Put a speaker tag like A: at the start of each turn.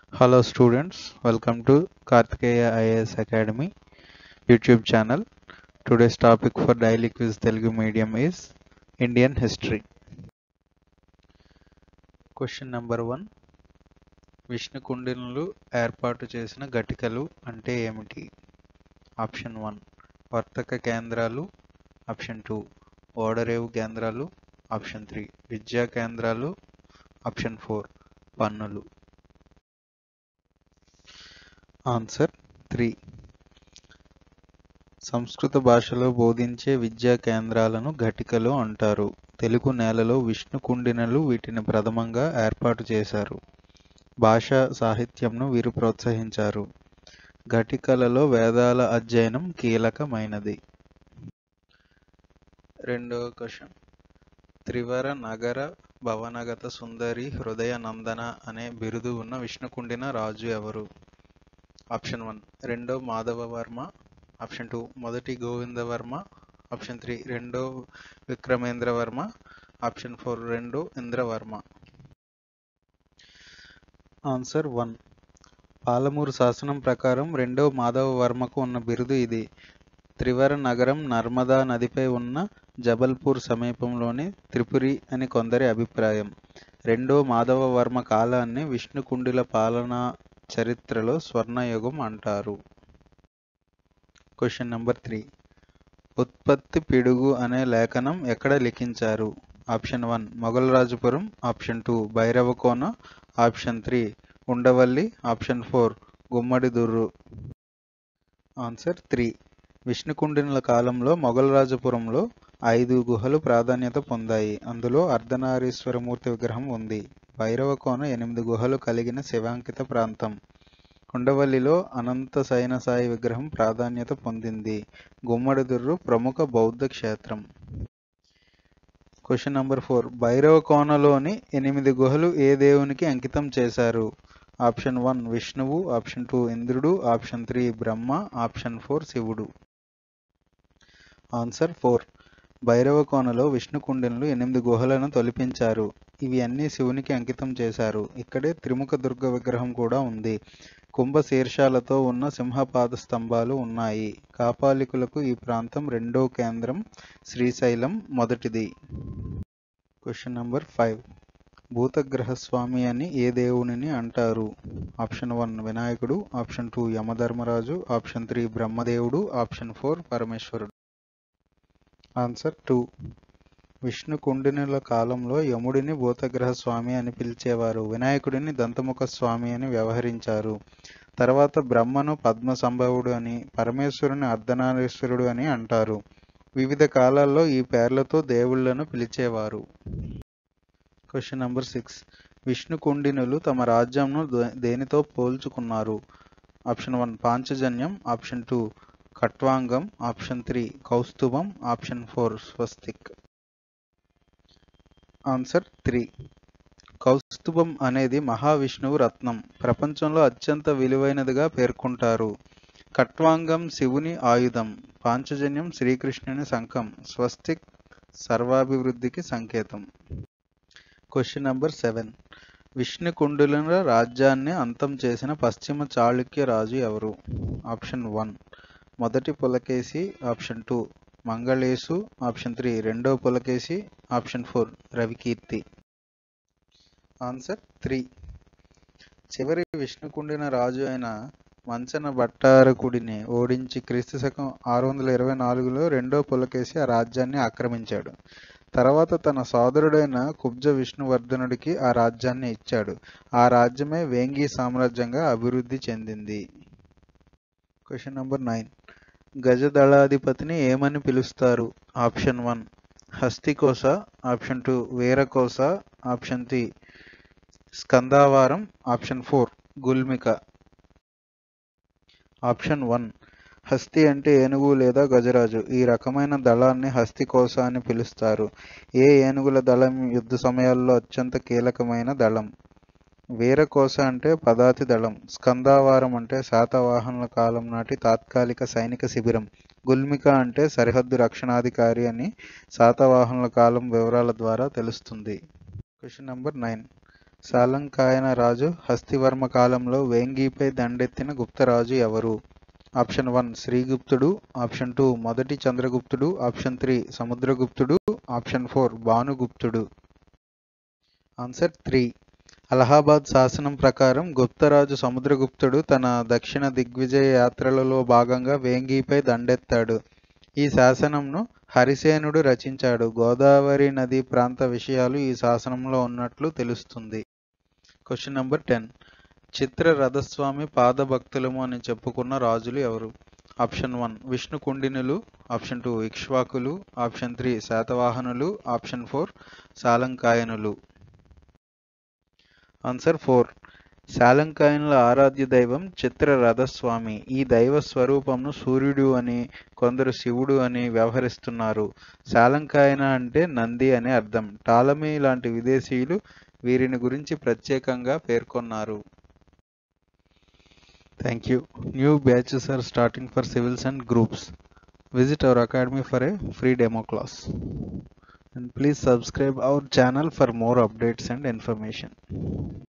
A: Hello students, welcome to Kartikeya IAS Academy YouTube channel. Today's topic for daily quiz Telugu medium is Indian history. Question number 1 Vishnu కుండినులు ఏర్పాటు చేసిన ఘటికలు అంటే ఏమిటి option one వర్తక కేంద్రాలు option two ఓడరేవు కేంద్రాలు option three విద్యా కేంద్రాలు ఆప్షన్ ఫోర్ పన్నులు ఆన్సర్ త్రీ సంస్కృత భాషలో బోధించే విద్యా కేంద్రాలను ఘటికలు అంటారు తెలుగు నేలలో విష్ణు కుండినలు వీటిని ప్రథమంగా ఏర్పాటు చేశారు భాషా సాహిత్యంను వీరు ప్రోత్సహించారు ఘటికలలో వేదాల అధ్యయనం కీలకమైనది రెండవ క్వశ్చన్ త్రివర నగర భవనగత సుందరి హృదయ నందన అనే బిరుదు ఉన్న విష్ణుకుండిన రాజు ఎవరు ఆప్షన్ వన్ రెండో మాధవవర్మ ఆప్షన్ టూ మొదటి గోవిందవర్మ ఆప్షన్ త్రీ రెండో విక్రమేంద్రవర్మ ఆప్షన్ ఫోర్ రెండో ఇంద్రవర్మ ఆన్సర్ వన్ పాలమూరు శాసనం ప్రకారం రెండో మాధవవర్మకు ఉన్న బిరుదు ఇది త్రివర నగరం నర్మదా నదిపై ఉన్న జబల్పూర్ సమీపంలోని త్రిపురి అని కొందరి అభిప్రాయం రెండో మాధవవర్మ కాలాన్ని విష్ణుకుండిల పాలనా చరిత్రలో స్వర్ణయుగం అంటారు క్వశ్చన్ నెంబర్ త్రీ ఉత్పత్తి పిడుగు అనే లేఖనం ఎక్కడ లిఖించారు option one Mogalrajapuram option two Bhairavakona option three Undavalli option four Gummadidurru answer three విష్ణుకుండినుల కాలంలో మొగలరాజపురంలో ఐదు గుహలు ప్రాధాన్యత పొందాయి అందులో అర్ధనారీశ్వరమూర్తి విగ్రహం ఉంది భైరవకోన ఎనిమిది గుహలు కలిగిన శివాంకిత ప్రాంతం ఉండవల్లిలో అనంత సైన సాయి విగ్రహం ప్రాధాన్యత పొందింది గుమ్మడిదుర్రు ప్రముఖ బౌద్ధ క్షేత్రం క్వశ్చన్ నంబర్ ఫోర్ భైరవకోనలోని ఎనిమిది గుహలు ఏ దేవునికి అంకితం చేశారు ఆప్షన్ వన్ విష్ణువు ఆప్షన్ టూ ఇంద్రుడు option three Brahma option four శివుడు ఆన్సర్ ఫోర్ భైరవకోనలో విష్ణుకుండినులు ఎనిమిది గుహలను తొలిపించారు ఇవి అన్ని శివునికి అంకితం చేశారు ఇక్కడే త్రిముఖ దుర్గ విగ్రహం కూడా ఉంది కుంభ శీర్షాలతో ఉన్న సింహపాద స్తంభాలు ఉన్నాయి కాపాలికులకు ఈ ప్రాంతం రెండో కేంద్రం శ్రీశైలం మొదటిది క్వశ్చన్ నంబర్ ఫైవ్ భూతగ్రహ స్వామి అని ఏ దేవునిని అంటారు ఆప్షన్ వన్ వినాయకుడు ఆప్షన్ టూ యమధర్మరాజు ఆప్షన్ త్రీ బ్రహ్మదేవుడు ఆప్షన్ ఫోర్ పరమేశ్వరుడు ఆన్సర్ టూ విష్ణు కుండినుల కాలంలో యముడిని భూతగ్రహ స్వామి అని పిలిచేవారు వినాయకుడిని దంతముఖ స్వామి అని వ్యవహరించారు తర్వాత బ్రహ్మను పద్మ సంభవుడు అని పరమేశ్వరుని అర్ధనారీశ్వరుడు అని అంటారు వివిధ కాలాల్లో ఈ పేర్లతో దేవుళ్లను పిలిచేవారు క్వశ్చన్ నంబర్ సిక్స్ విష్ణు కుండినులు తమ రాజ్యంను దేనితో పోల్చుకున్నారు option one Panchajanyam option two Khatvangam option three Kaustubham option four Swastik answer three Kaustubham అనేది మహావిష్ణువు రత్నం ప్రపంచంలో అత్యంత విలువైనదిగా పేర్కొంటారు ఖట్వాంగం శివుని ఆయుధం పాంచజన్యం శ్రీకృష్ణుని శంఖం స్వస్తిక్ సర్వాభివృద్ధికి సంకేతం క్వశ్చన్ నంబర్ సెవెన్ విష్ణుకుండుల రాజ్యాన్ని అంతం చేసిన పశ్చిమ చాళుక్య రాజు ఎవరు ఆప్షన్ వన్ మొదటి Pulakesi option two Mangalesu option three రెండో Pulakesi option four Ravikirti answer three చివరి విష్ణుకుండిన రాజు అయిన మంచన భట్టారకుడిని ఓడించి క్రీస్తు శకం ఆరు వందల ఇరవై నాలుగులో రెండో పులకేసి ఆ రాజ్యాన్ని ఆక్రమించాడు తర్వాత తన సోదరుడైన కుబ్జ విష్ణువర్ధనుడికి ఆ రాజ్యాన్ని ఇచ్చాడు ఆ రాజ్యమే వేంగి సామ్రాజ్యంగా అభివృద్ధి చెందింది క్వశ్చన్ నెంబర్ నైన్ గజదళాధిపతిని ఏమని పిలుస్తారు option one Hastikosa option two Virakosa option three Skandavaram option four Gulmika option one హస్తి అంటే ఏనుగు లేదా గజరాజు ఈ రకమైన దళాన్ని హస్తికోస అని పిలుస్తారు ఏ ఏనుగుల దళం యుద్ధ సమయాల్లో అత్యంత కీలకమైన దళం వీరకోశ అంటే పదాతి దళం స్కందావారం అంటే శాతవాహనుల కాలం నాటి తాత్కాలిక సైనిక శిబిరం గుల్మిక అంటే సరిహద్దు రక్షణాధికారి అని శాతవాహనుల కాలం వివరాల ద్వారా తెలుస్తుంది క్వశ్చన్ నెంబర్ నైన్ సాలంకాయన రాజు హస్తివర్మ కాలంలో వేంగీపై దండెత్తిన గుప్తరాజు ఎవరు ఆప్షన్ వన్ శ్రీగుప్తుడు ఆప్షన్ టూ మొదటి చంద్రగుప్తుడు ఆప్షన్ త్రీ సముద్రగుప్తుడు ఆప్షన్ ఫోర్ భానుగుప్తుడు ఆన్సర్ త్రీ అలహాబాద్ శాసనం ప్రకారం గుప్తరాజు సముద్రగుప్తుడు తన దక్షిణ దిగ్విజయ యాత్రలలో భాగంగా వేంగీపై దండెత్తాడు ఈ శాసనంను హరిసేనుడు రచించాడు గోదావరి నది ప్రాంత విషయాలు ఈ శాసనంలో ఉన్నట్లు తెలుస్తుంది question number ten Chitra Rathaswami పాదభక్తులము అని చెప్పుకున్న రాజులు ఎవరు ఆప్షన్ వన్ విష్ణు కుండినులు ఆప్షన్ టూ ఇక్ష్వాకులు ఆప్షన్ త్రీ శాతవాహనులు ఆప్షన్ ఫోర్ సాలంకాయనులు ఆన్సర్ ఫోర్ శాలంకాయనుల ఆరాధ్య దైవం చిత్ర రథస్వామి ఈ దైవ స్వరూపంను సూర్యుడు అని కొందరు శివుడు అని వ్యవహరిస్తున్నారు శాలంకాయన అంటే నంది అనే అర్థం టాలమీ లాంటి విదేశీయులు వీరిని గురించి ప్రత్యేకంగా పేర్కొన్నారు Thank you. New batches are starting for civils and groups. Visit our academy for a free demo class. And please subscribe our channel for more updates and information.